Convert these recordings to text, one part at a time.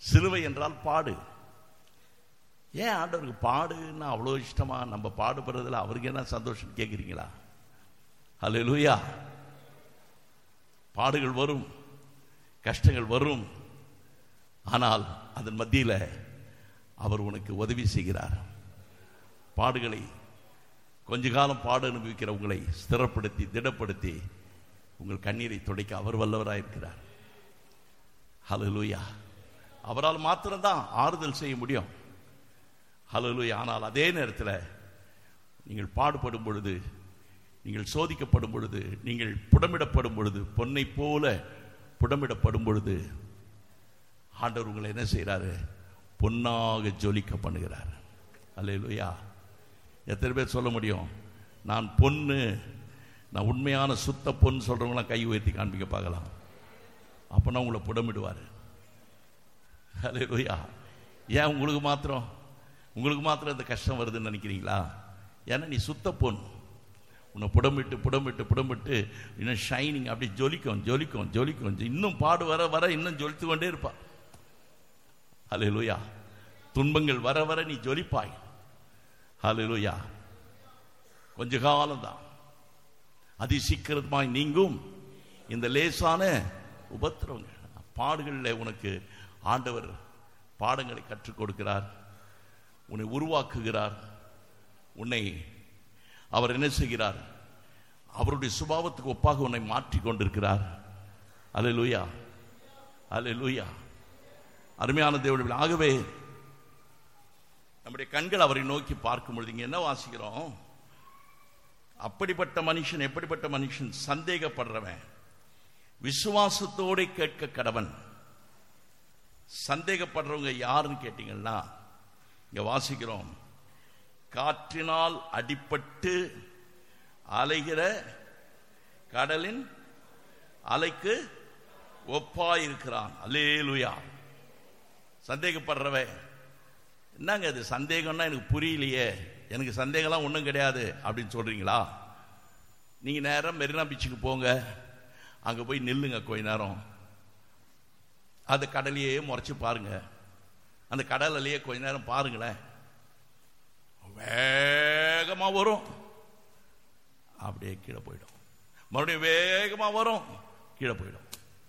சிலுவை என்றால் பாடு ஏன் ஆண்டவருக்கு பாடுன்னா அவ்வளோ இஷ்டமா நம்ம பாடுபடுறதுல அவருக்கு என்ன சந்தோஷம் கேட்குறீங்களா ஹalleluya பாடுகள் வரும் கஷ்டங்கள் வரும் ஆனால் அதன் மத்தியில் அவர் உனக்கு உதவி செய்கிறார் பாடுகளை கொஞ்ச காலம் பாடு அனுபவிக்கிற உங்களை ஸ்திரப்படுத்தி திடப்படுத்தி உங்கள் கண்ணீரை துடைக்க அவர் வல்லவராக இருக்கிறார் ஹalleluya அவரால் மாத்திரம்தான் ஆறுதல் செய்ய முடியும் ஹalleluya ஆனால் அதே நேரத்தில் நீங்கள் பாடுபடும் பொழுது நீங்கள் சோதிக்கப்படும் பொழுது நீங்கள் புடமிடப்படும் பொழுது பொன்னை போல புடமிடப்படும் பொழுது ஆண்டவர் உங்களை என்ன செய்கிறாரு பொன்னாக ஜொலிக்க பண்ணுகிறார் அல்லேலூயா எத்தனை பேர் சொல்ல முடியும் நான் பொண்ணு நான் உண்மையான சுத்த பொண்ணு சொல்றவங்களாம் கை உயர்த்தி காண்பிக்க பார்க்கலாம் அப்போனா உங்களை புடமிடுவார் அல்லேலூயா ஏன் உங்களுக்கு மாத்திரம் உங்களுக்கு மாத்திரம் இந்த கஷ்டம் வருதுன்னு நினைக்கிறீங்களா ஏன்னா நீ சுத்த பொண்ணு உன்னை புடமிட்டு புடமிட்டு புடமிட்டு இன்னும் ஷைனிங் அப்படி ஜொலிக்கும் ஜொலிக்கும் ஜொலிக்கும் இன்னும் பாடு வர வர இன்னும் ஜொலித்து கொண்டே இருப்பா ஹalleluya துன்பங்கள் வர வர நீ ஜொலிப்பாய் ஹalleluya கொஞ்ச காலம்தான் அதி சீக்கிரமாய் நீங்கும் இந்த லேசான உபத்திரவங்கள் பாடுகளில் உனக்கு ஆண்டவர் பாடங்களை கற்றுக் கொடுக்கிறார் உன்னை உருவாக்குகிறார் உன்னை அவர் என்ன செய்கிறார் அவருடைய சுபாவத்துக்கு ஒப்பாக உன்னை மாற்றி கொண்டிருக்கிறார் அலை லூயா அலை லூயா அருமையான தேவனுடைய ஆகவே நம்முடைய கண்கள் அவரை நோக்கி பார்க்கும் பொழுது இங்க என்ன வாசிக்கிறோம் அப்படிப்பட்ட மனுஷன் எப்படிப்பட்ட மனுஷன் சந்தேகப்படுறவன் விசுவாசத்தோட கேட்க கடவன் சந்தேகப்படுறவங்க யாருன்னு கேட்டீங்கன்னா இங்க வாசிக்கிறோம் காற்றினால் அடிபட்டு அலைகிற கடலின் அலைக்கு ஒப்பாயிருக்கிறான் அல்லேலுயா சந்தேகப்படுறவன் என்னங்க அது சந்தேகம்னா எனக்கு புரியலையே எனக்கு சந்தேகம்லாம் ஒன்றும் கிடையாது அப்படின்னு சொல்றீங்களா நீங்க நேரம் மெரினா பீச்சுக்கு போங்க அங்க போய் நில்லுங்க கொஞ்ச நேரம் அந்த கடலையே முறைச்சு பாருங்க அந்த கடல் அலையே கொஞ்ச நேரம் பாருங்களேன் வேகமா வரும் அப்படியே கீழே போயிடும் மறுபடியும் வேகமா வரும் கீழே போயிடும்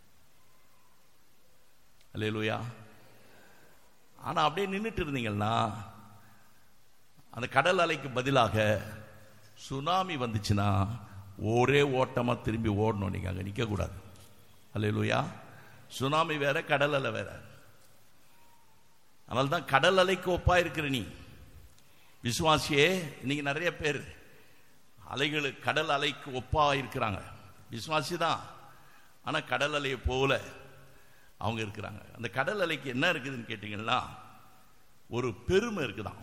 அல்லேலூயா ஆனா அப்படியே நின்றுட்டு இருந்தீங்கன்னா அந்த கடல் அலைக்கு பதிலாக சுனாமி வந்துச்சுன்னா ஒரே ஓட்டமா திரும்பி ஓடணும் நீங்க அங்க நிக்க கூடாது அல்லேலூயா சுனாமி வேற கடல் அலை வேற அதனால தான் கடல் அலைக்கு ஒப்பா இருக்கிற நீ விசுவாசியே இன்னைக்கு நிறைய பேர் அலைகள் கடல் அலைக்கு ஒப்பா இருக்கிறாங்க விசுவாசி தான் ஆனா கடல் அலையை போல அவங்க இருக்கிறாங்க அந்த கடல் அலைக்கு என்ன இருக்குதுன்னு கேட்டீங்கன்னா ஒரு பெருமை இருக்குதான்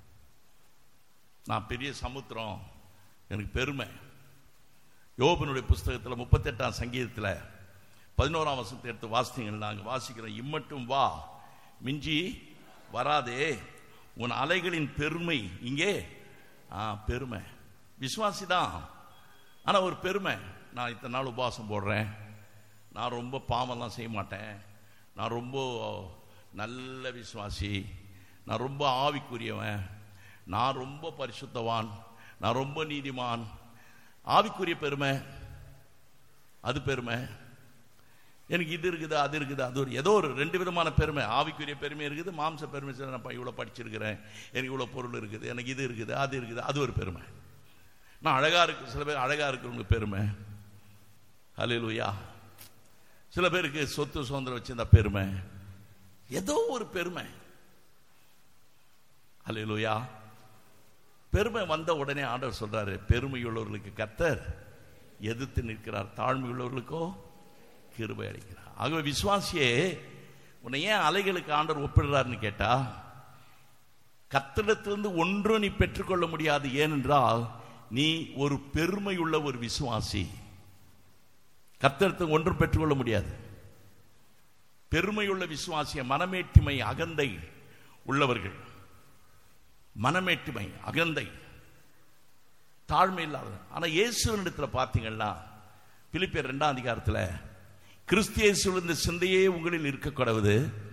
நான் பெரிய சமுத்திரம் எனக்கு பெருமை யோபனுடைய புஸ்தகத்தில் முப்பத்தெட்டாம் சங்கீதத்தில் பதினோராம் வசனத்தை எடுத்து வாசித்தீங்கன்னா நாங்கள் வாசிக்கிறோம் இம்மட்டும் வா மிஞ்சி வராதே உன் அலைகளின் பெருமை இங்கே ஆ பெருமை விசுவாசி தான் ஆனால் ஒரு பெருமை நான் இத்தனை நாள் உபவாசம் போடுறேன் நான் ரொம்ப பாவம்லாம் செய்ய மாட்டேன் நான் ரொம்ப நல்ல விசுவாசி நான் ரொம்ப ஆவிக்குரியவன் நான் ரொம்ப பரிசுத்தவான் நான் ரொம்ப நீதிமான் ஆவிக்குரிய பெருமை அது பெருமை எனக்கு இது இருக்குது அது இருக்குது அது ஒரு ஏதோ ஒரு ரெண்டு விதமான பெருமை ஆவிக்குரிய பெருமை இருக்குது மாம்ச பெருமை சரி, நான் இவ்வளோ படிச்சிருக்கிறேன் எனக்கு இவ்வளோ பொருள் இருக்குது எனக்கு இது இருக்குது அது இருக்குது அது ஒரு பெருமை நான் அழகா இருக்கு சில பேர் அழகா இருக்கிறவங்க பெருமை ஹalleluya சில பேருக்கு சொத்து சுதந்திரம் வச்சிருந்தா பெருமை ஏதோ ஒரு பெருமை ஹalleluya பெருமை வந்த உடனே ஆண்டவர் சொல்றாரு பெருமையுள்ளவர்களுக்கு கத்தர் எதிர்த்து நிற்கிறார் தாழ்மையுள்ளவர்களுக்கோ கிருபை அளிக்கிறார் ஆகவே விசுவாசியே உன்னை ஏன் அலைகளுக்கு ஆண்டவர் ஒப்பிடுறாருன்னு கேட்டா கத்திடத்திலிருந்து ஒன்றும் நீ பெற்றுக்கொள்ள முடியாது ஏனென்றால் நீ ஒரு பெருமையுள்ள ஒரு விசுவாசி கத்திரத்தை ஒன்றும் பெற்றுக்கொள்ள முடியாது பெருமையுள்ள விசுவாசிய மனமேட்டிமை அகந்தை உள்ளவர்கள் மனமேட்டிமை அகந்தை தாழ்மை இல்லாத ஆனா இயேசுவனிடத்துல பார்த்தீங்கன்னா பிலிப்பியர் ரெண்டாம் அதிகாரத்துல கிறிஸ்தியேசுவின் இந்த சிந்தையே உங்களில் இருக்க கடவுது